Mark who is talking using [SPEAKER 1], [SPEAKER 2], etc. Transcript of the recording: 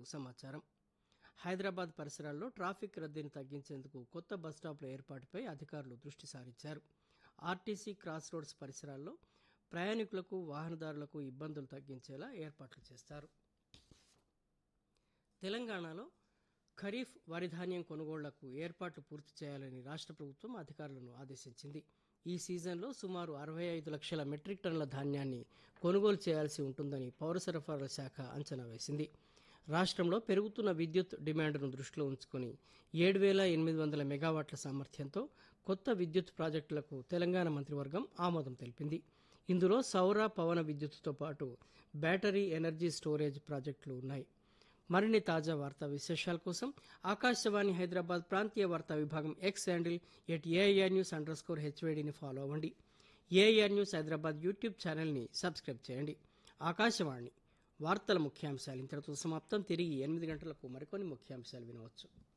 [SPEAKER 1] సమాచారం హైదరాబాద్ పరిసరాల్లో ట్రాఫిక్ రద్దీని తగ్గించేందుకు కొత్త బస్టాప్ల ఏర్పాటుపై అధికారులు దృష్టి సారించారు ఆర్టీసీ క్రాస్ రోడ్స్ పరిసరాల్లో ప్రయాణికులకు వాహనదారులకు ఇబ్బందులు తగ్గించేలా ఏర్పాట్లు చేస్తారు తెలంగాణలో ఖరీఫ్ వరి ధాన్యం కొనుగోళ్లకు ఏర్పాట్లు పూర్తి చేయాలని రాష్ట్ర ప్రభుత్వం అధికారులను ఆదేశించింది ఈ సీజన్లో సుమారు అరవై ఐదు లక్షల మెట్రిక్ టన్నుల ధాన్యాన్ని కొనుగోలు చేయాల్సి ఉంటుందని పౌర సరఫరాల శాఖ అంచనా వేసింది రాష్ట్రంలో పెరుగుతున్న విద్యుత్ డిమాండ్ను దృష్టిలో ఉంచుకొని ఏడు వేల ఎనిమిది వందల మెగావాట్ల సామర్థ్యంతో కొత్త విద్యుత్ ప్రాజెక్టులకు తెలంగాణ మంత్రివర్గం ఆమోదం తెలిపింది ఇందులో సౌర పవన విద్యుత్తుతో పాటు బ్యాటరీ ఎనర్జీ స్టోరేజ్ ప్రాజెక్టులు ఉన్నాయి మరిన్ని తాజా వార్తా విశేషాల కోసం ఆకాశవాణి హైదరాబాద్ ప్రాంతీయ వార్తా విభాగం X handle at AIR news underscore హెచ్వేడిని ఫాలో అవ్వండి ఏఐఆర్ న్యూస్ హైదరాబాద్ యూట్యూబ్ ఛానల్ని సబ్స్క్రైబ్ చేయండి ఆకాశవాణి వార్తల ముఖ్యాంశాలు ఇంతటితో సమాప్తం తిరిగి ఎనిమిది గంటలకు మరికొన్ని ముఖ్యాంశాలు వినవచ్చు